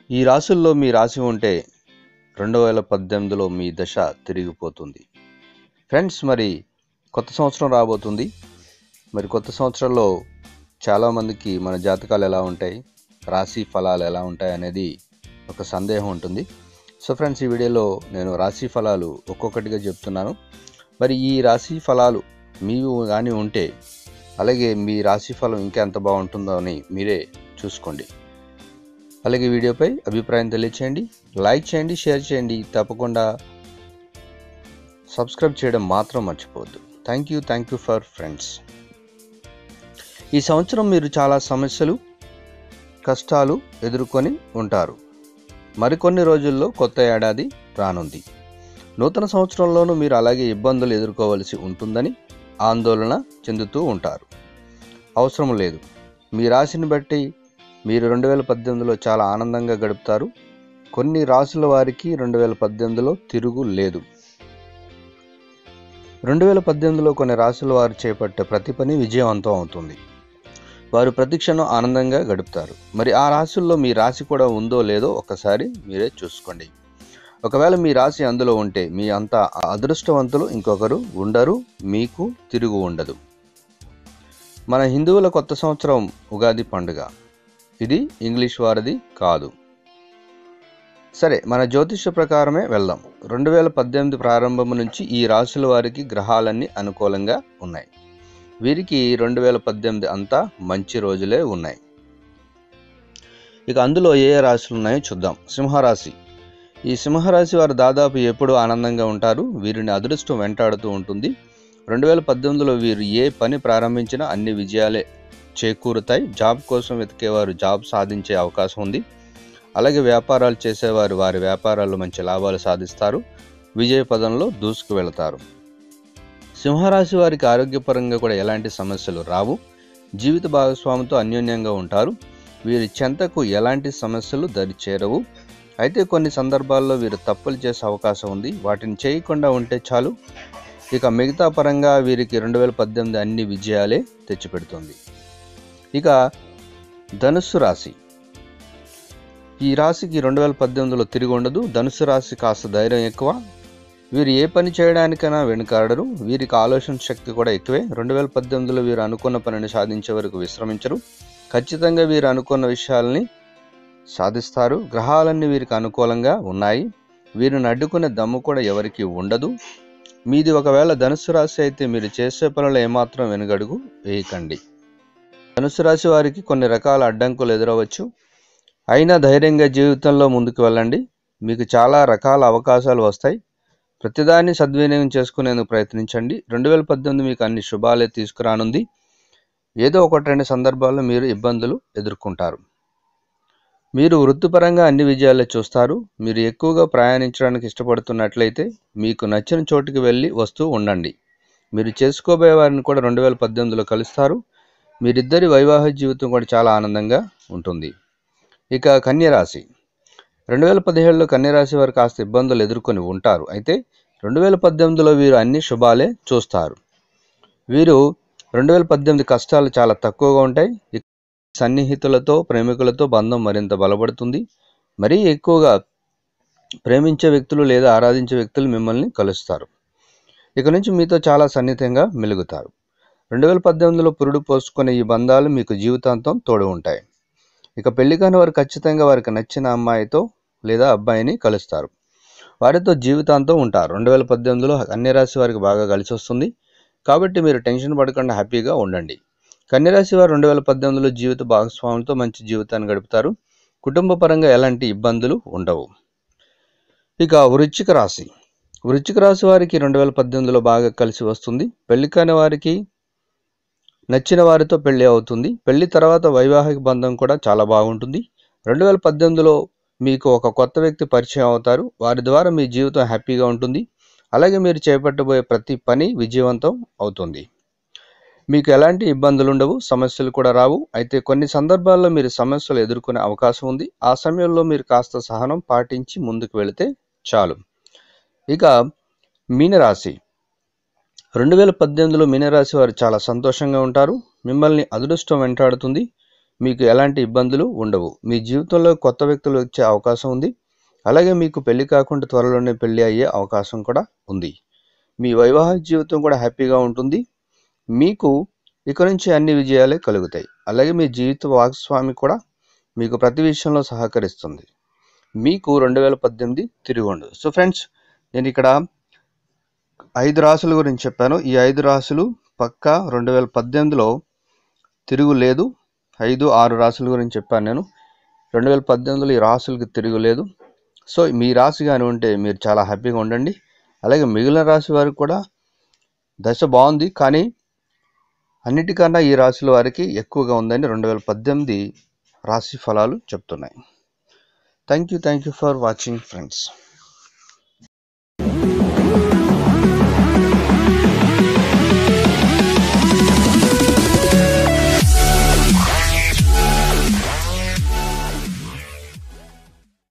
ఈ రాశుల్లో మీ రాశి ఉంటే రెండు వేల పద్దెనిమిదిలో మీ దశ తిరిగిపోతుంది ఫ్రెండ్స్ మరి కొత్త సంవత్సరం రాబోతుంది మరి కొత్త సంవత్సరంలో చాలామందికి మన జాతకాలు ఎలా ఉంటాయి రాశి ఫలాలు ఎలా ఉంటాయి అనేది ఒక సందేహం ఉంటుంది సో ఫ్రెండ్స్ ఈ వీడియోలో నేను రాశి ఫలాలు ఒక్కొక్కటిగా చెప్తున్నాను మరి ఈ రాశి ఫలాలు మీవి కానీ ఉంటే అలాగే మీ రాశి ఫలం ఇంకా ఎంత బాగుంటుందో అని మీరే చూసుకోండి అలాగే వీడియోపై అభిప్రాయం తెలియచేయండి లైక్ చేయండి షేర్ చేయండి తప్పకుండా సబ్స్క్రైబ్ చేయడం మాత్రం మర్చిపోవద్దు thank you thank you for friends ఈ సంవత్సరం మీరు చాలా సమస్యలు కష్టాలు ఎదుర్కొని ఉంటారు మరికొన్ని రోజుల్లో కొత్త ఏడాది రానుంది నూతన సంవత్సరంలోనూ మీరు అలాగే ఇబ్బందులు ఎదుర్కోవలసి ఉంటుందని ఆందోళన చెందుతూ ఉంటారు అవసరం లేదు మీ రాశిని బట్టి మీరు రెండు వేల పద్దెనిమిదిలో చాలా ఆనందంగా గడుపుతారు కొన్ని రాసుల వారికి రెండు వేల పద్దెనిమిదిలో తిరుగు లేదు రెండు వేల పద్దెనిమిదిలో కొన్ని రాసుల వారు చేపట్టే ప్రతి పని విజయవంతం అవుతుంది వారు ప్రతిక్షణం ఆనందంగా గడుపుతారు మరి ఆ రాశుల్లో మీ రాశి కూడా ఉందో లేదో ఒకసారి మీరే చూసుకోండి ఒకవేళ మీ రాశి అందులో ఉంటే మీ అంత అదృష్టవంతులు ఇంకొకరు ఉండరు మీకు తిరుగు ఉండదు మన హిందువుల కొత్త సంవత్సరం ఉగాది పండుగ ఇది ఇంగ్లీష్ వారిది కాదు సరే మన జ్యోతిష ప్రకారమే వెళ్దాం రెండు వేల పద్దెనిమిది ప్రారంభం నుంచి ఈ రాశుల వారికి గ్రహాలన్నీ అనుకూలంగా ఉన్నాయి వీరికి రెండు వేల పద్దెనిమిది అంతా మంచి రోజులే ఉన్నాయి ఇక అందులో ఏ ఏ రాశులు ఉన్నాయో చూద్దాం సింహరాశి ఈ సింహరాశి వారు దాదాపు ఎప్పుడూ ఆనందంగా ఉంటారు వీరిని అదృష్టం వెంటాడుతూ ఉంటుంది రెండు వేల పద్దెనిమిదిలో వీరు ఏ పని ప్రారంభించినా అన్ని విజయాలే చేకూరుతాయి జాబ్ కోసం వెతికేవారు జాబ్ సాధించే అవకాశం ఉంది అలాగే వ్యాపారాలు చేసేవారు వారి వ్యాపారాల్లో మంచి లాభాలు సాధిస్తారు విజయ పదంలో దూసుకు వెళతారు సింహరాశి వారికి ఆరోగ్యపరంగా కూడా ఎలాంటి సమస్యలు రావు జీవిత భాగస్వామితో అన్యోన్యంగా ఉంటారు వీరి చెంతకు ఎలాంటి సమస్యలు దరి చేరవు అయితే కొన్ని సందర్భాల్లో వీరు తప్పులు చేసే అవకాశం ఉంది వాటిని చేయకుండా ఉంటే చాలు ఇక మిగతా పరంగా వీరికి రెండు వేల పద్దెనిమిది అన్ని విజయాలే తెచ్చిపెడుతుంది ఇక ధనుస్సు రాశి ఈ రాశికి రెండు వేల పద్దెనిమిదిలో తిరిగి ఉండదు ధనుసు రాశి కాస్త ధైర్యం ఎక్కువ వీరు ఏ పని చేయడానికైనా వెనుకాడరు వీరికి ఆలోచన శక్తి కూడా ఎక్కువే రెండు వేల పద్దెనిమిదిలో వీరు అనుకున్న పనిని సాధించే వరకు విశ్రమించరు ఖచ్చితంగా వీరు అనుకున్న విషయాల్ని సాధిస్తారు గ్రహాలన్నీ వీరికి అనుకూలంగా ఉన్నాయి వీరిని అడ్డుకునే దమ్ము కూడా ఎవరికి ఉండదు మీది ఒకవేళ ధనుసు రాశి అయితే మీరు చేసే పనులు ఏమాత్రం వెనుగడుగు వేయకండి ధనుసు రాశి వారికి కొన్ని రకాల అడ్డంకులు ఎదురవచ్చు అయినా ధైర్యంగా జీవితంలో ముందుకు వెళ్ళండి మీకు చాలా రకాల అవకాశాలు వస్తాయి ప్రతిదాన్ని సద్వినియోగం చేసుకునేందుకు ప్రయత్నించండి రెండు వేల పద్దెనిమిది మీకు అన్ని శుభాలే తీసుకురానుంది ఏదో ఒకటి రెండు సందర్భాల్లో మీరు ఇబ్బందులు ఎదుర్కొంటారు మీరు వృత్తిపరంగా అన్ని విజయాలే చూస్తారు మీరు ఎక్కువగా ప్రయాణించడానికి ఇష్టపడుతున్నట్లయితే మీకు నచ్చిన చోటుకి వెళ్ళి వస్తూ ఉండండి మీరు చేసుకోబోయే వారిని కూడా రెండు వేల పద్దెనిమిదిలో కలుస్తారు మీరిద్దరి వైవాహిక జీవితం కూడా చాలా ఆనందంగా ఉంటుంది ఇక కన్యరాశి రెండు వేల పదిహేడులో కన్యరాశి వారు కాస్త ఇబ్బందులు ఎదుర్కొని ఉంటారు అయితే రెండు వేల పద్దెనిమిదిలో వీరు అన్ని శుభాలే చూస్తారు వీరు రెండు వేల పద్దెనిమిది కష్టాలు చాలా తక్కువగా ఉంటాయి ఇక సన్నిహితులతో ప్రేమికులతో బంధం మరింత బలపడుతుంది మరీ ఎక్కువగా ప్రేమించే వ్యక్తులు లేదా ఆరాధించే వ్యక్తులు మిమ్మల్ని కలుస్తారు ఇక నుంచి మీతో చాలా సన్నిహితంగా మెలుగుతారు రెండు వేల పద్దెనిమిదిలో పురుడు పోసుకునే ఈ బంధాలు మీకు జీవితాంతం తోడు ఉంటాయి ఇక పెళ్లి కాని వారు ఖచ్చితంగా వారికి నచ్చిన అమ్మాయితో లేదా అబ్బాయిని కలుస్తారు వారితో జీవితాంతం ఉంటారు రెండు వేల పద్దెనిమిదిలో కన్యరాశి వారికి బాగా కలిసి వస్తుంది కాబట్టి మీరు టెన్షన్ పడకుండా హ్యాపీగా ఉండండి కన్యరాశి వారు రెండు వేల పద్దెనిమిదిలో జీవిత భాగస్వామితో మంచి జీవితాన్ని గడుపుతారు కుటుంబ పరంగా ఎలాంటి ఇబ్బందులు ఉండవు ఇక వృశ్చిక రాశి వృశ్చిక రాశి వారికి రెండు వేల పద్దెనిమిదిలో బాగా కలిసి వస్తుంది పెళ్లి కాని వారికి నచ్చిన వారితో పెళ్లి అవుతుంది పెళ్లి తర్వాత వైవాహిక బంధం కూడా చాలా బాగుంటుంది రెండు వేల పద్దెనిమిదిలో మీకు ఒక కొత్త వ్యక్తి పరిచయం అవుతారు వారి ద్వారా మీ జీవితం హ్యాపీగా ఉంటుంది అలాగే మీరు చేపట్టబోయే ప్రతి పని విజయవంతం అవుతుంది మీకు ఎలాంటి ఇబ్బందులు ఉండవు సమస్యలు కూడా రావు అయితే కొన్ని సందర్భాల్లో మీరు సమస్యలు ఎదుర్కొనే అవకాశం ఉంది ఆ సమయంలో మీరు కాస్త సహనం పాటించి ముందుకు వెళితే చాలు ఇక మీనరాశి రెండు వేల పద్దెనిమిదిలో మీనరాశి వారు చాలా సంతోషంగా ఉంటారు మిమ్మల్ని అదృష్టం వెంటాడుతుంది మీకు ఎలాంటి ఇబ్బందులు ఉండవు మీ జీవితంలో కొత్త వ్యక్తులు వచ్చే అవకాశం ఉంది అలాగే మీకు పెళ్లి కాకుండా త్వరలోనే పెళ్లి అయ్యే అవకాశం కూడా ఉంది మీ వైవాహిక జీవితం కూడా హ్యాపీగా ఉంటుంది మీకు ఇక నుంచి అన్ని విజయాలే కలుగుతాయి అలాగే మీ జీవిత భాగస్వామి కూడా మీకు ప్రతి విషయంలో సహకరిస్తుంది మీకు రెండు వేల పద్దెనిమిది తిరిగి ఉండదు సో ఫ్రెండ్స్ నేను ఇక్కడ ఐదు రాసుల గురించి చెప్పాను ఈ ఐదు రాసులు పక్కా రెండు వేల పద్దెనిమిదిలో తిరుగు లేదు ఐదు ఆరు రాసుల గురించి చెప్పాను నేను రెండు వేల పద్దెనిమిదిలో ఈ రాసులకి తిరుగు లేదు సో మీ రాశి కానీ ఉంటే మీరు చాలా హ్యాపీగా ఉండండి అలాగే మిగిలిన రాశి వారికి కూడా దశ బాగుంది కానీ అన్నిటికన్నా ఈ రాశుల వారికి ఎక్కువగా ఉందని రెండు వేల పద్దెనిమిది రాశి ఫలాలు చెప్తున్నాయి thank you thank you for watching friends